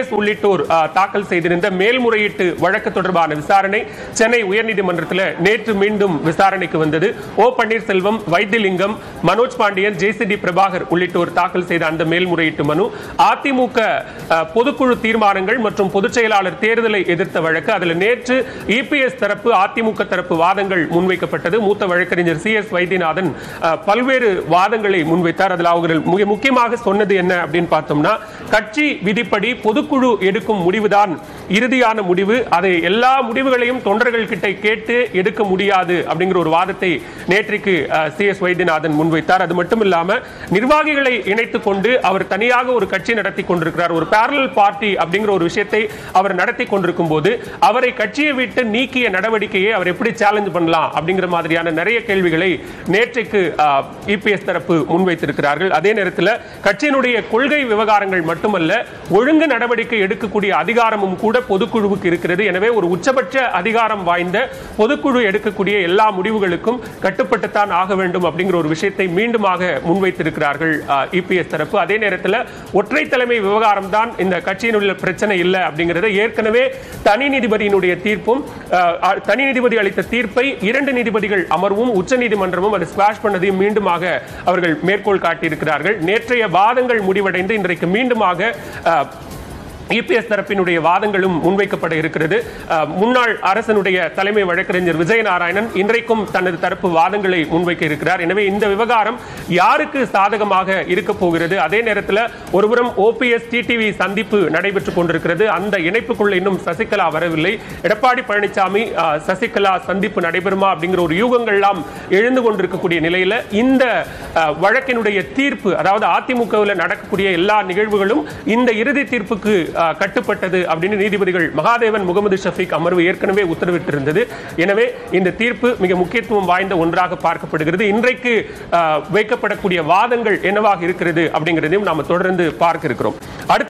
EPS உள்ளிட்டோர் ஆ, தாக்கல் செய்திருந்த மேல்முறையீட்டு வழக்கு தொடர்பான விசாரணை சென்னை உயர்நீதிமன்றத்தில் நேற்று மீண்டும் விசாரணைக்கு வந்தது ஓ பன்னீர்செல்வம் வைத்தியலிங்கம் மனோஜ் பாண்டியன் ஜேசிடி பிரபாகர் உள்ளிட்டோர் தாக்கல் செய்த அந்த மேல்முறையீட்டு மனு அதிமுக ஆ, பொதுக்குழு தீர்மானங்கள் மற்றும் பொதுச் செயலாளர் தேர்தலை எதிர்த்த வழக்கு அதில் நேற்று இபிஎஸ் தரப்பு அதிமுக தரப்பு வாதங்கள் முன்வைக்கப்பட்டது மூத்த வழக்கறிஞர் சி எஸ் வைத்தியநாதன் அஹ், பல்வேறு வாதங்களை முன்வைத்தார் அதில் அவர்கள் மிக முக்கியமாக சொன்னது என்ன அப்படின்னு பார்த்தோம்னா கட்சி விதிப்படி பொதுக்குழு எடுக்கும் முடிவுதான் இறுதியான முடிவு அதை எல்லா முடிவுகளையும் தொண்டர்கள் கிட்ட கேட்டு எடுக்க முடியாது அப்படிங்கிற ஒரு வாதத்தை நேற்றைக்கு சி எஸ் வைத்தியநாதன் முன்வைத்தார் அது மட்டும் இல்லாம நிர்வாகிகளை இணைத்துக் கொண்டு அவர் தனியாக ஒரு கட்சி நடத்தி கொண்டிருக்கிறார் ஒரு பேரலல் பார்ட்டி அப்படிங்கிற ஒரு விஷயத்தை அவர் நடத்தி கொண்டிருக்கும் போது அவரை கட்சியை விட்டு நீக்கிய நடவடிக்கையை அவர் எப்படி சேலஞ்ச் பண்ணலாம் அப்படிங்கிற மாதிரியான நிறைய கேள்விகளை நேற்றைக்கு இபிஎஸ் தரப்பு முன்வைத்திருக்கிறார்கள் அதே நேரத்தில் கட்சியினுடைய கொள்கை விவகாரங்கள் மட்டுமல்ல ஒழுங்கு நடவடிக்கை எடுக்கக்கூடிய அதிகாரமும் கூட பொதுக்குழுவுக்கு இருக்கிறது எனவே ஒரு உச்சபட்ச அதிகாரம் வாய்ந்த பொதுக்குழு எடுக்கக்கூடிய எல்லா முடிவுகளுக்கும் கட்டுப்பட்டுத்தான் ஆக வேண்டும் அப்படிங்கிற ஒரு விஷயத்தை மீண்டுமாக முன்வைத்திருக்கிறார்கள் இபிஎஸ் தரப்பு அதே நேரத்தில் ஒற்றை தலைமை விவகாரம் தான் இந்த கட்சியினுள்ள பிரச்சனை இல்லை அப்படிங்கிறத ஏற்கனவே தனி நீதிபதியினுடைய தீர்ப்பும் அஹ், அ- தனி நீதிபதி அளித்த தீர்ப்பை இரண்டு நீதிபதிகள் அமர்வும் உச்ச நீதிமன்றமும் அதை ஸ்குவாஷ் பண்ணதையும் மீண்டுமாக அவர்கள் மேற்கோள் காட்டியிருக்கிறார்கள் நேற்றைய வாதங்கள் முடிவடைந்து இன்றைக்கு மீண்டுமாக அஹ், இபிஎஸ் தரப்பினுடைய வாதங்களும் முன்வைக்கப்பட இருக்கிறது அஹ், முன்னாள் அரசனுடைய தலைமை வழக்கறிஞர் விஜயநாராயணன் இன்றைக்கும் தனது தரப்பு வாதங்களை முன்வைக்க இருக்கிறார் எனவே இந்த விவகாரம் யாருக்கு சாதகமாக இருக்க போகிறது அதே நேரத்தில் ஒருபுறம் ஓபிஎஸ் டிடிவி சந்திப்பு நடைபெற்றுக் கொண்டிருக்கிறது அந்த இணைப்புக்குள்ள இன்னும் சசிகலா வரவில்லை எடப்பாடி பழனிசாமி அஹ், சசிகலா சந்திப்பு நடைபெறுமா அப்படிங்கிற ஒரு யூகங்கள்லாம் எழுந்து கொண்டிருக்கக்கூடிய நிலையில இந்த அஹ், வழக்கினுடைய தீர்ப்பு அதாவது அதிமுகவில் நடக்கக்கூடிய எல்லா நிகழ்வுகளும் இந்த இறுதி தீர்ப்புக்கு அஹ், கட்டுப்பட்டது அப்படின்னு நீதிபதிகள் மகாதேவன் முகமது ஷஃபீக் அமர்வு ஏற்கனவே உத்தரவிட்டிருந்தது எனவே இந்த தீர்ப்பு மிக முக்கியத்துவம் வாய்ந்த ஒன்றாக பார்க்கப்படுகிறது இன்றைக்கு அஹ், வைக்கப்படக்கூடிய வாதங்கள் என்னவாக இருக்கிறது அப்படிங்கிறதையும் நாம தொடர்ந்து பார்க்க இருக்கிறோம் அடுத்து